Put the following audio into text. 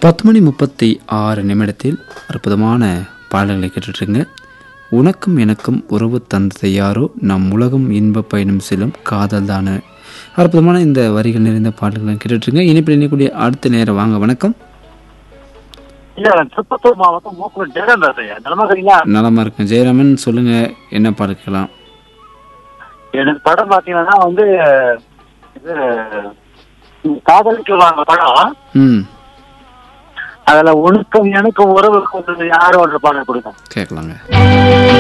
பத்து மணி முப்பத்தி ஆறு நிமிடத்தில் அற்புதமான பாடல்களை கேட்டுட்ருங்க உனக்கும் எனக்கும் உறவு தந்தது யாரோ நம் உலகம் இன்ப பயணம் செல்லும் காதல் தானே அற்புதமான இந்த வரிகள் நிறைந்த பாடல்களை கேட்டுட்ருங்க இனிப்பில் இணையக்கூடிய அடுத்த நேரம் வாங்க வணக்கம் இல்ல திருப்பத்தூர் மாவட்டம் மூக்கூர் ஜெகன் பேசுறேன் நலமா இருக்கீங்களா நலமா இருக்கேன் ஜெயராமன் சொல்லுங்க என்ன பாடல்கலாம் எனக்கு படம் பாத்தீங்கன்னா வந்து இது காதலிக்கு வாங்க படம் ம் அதுல உனக்கும் எனக்கும் உறவு கொண்டது யாரும் ஒரு பாடல் கொடுக்கும் கேட்கலாங்க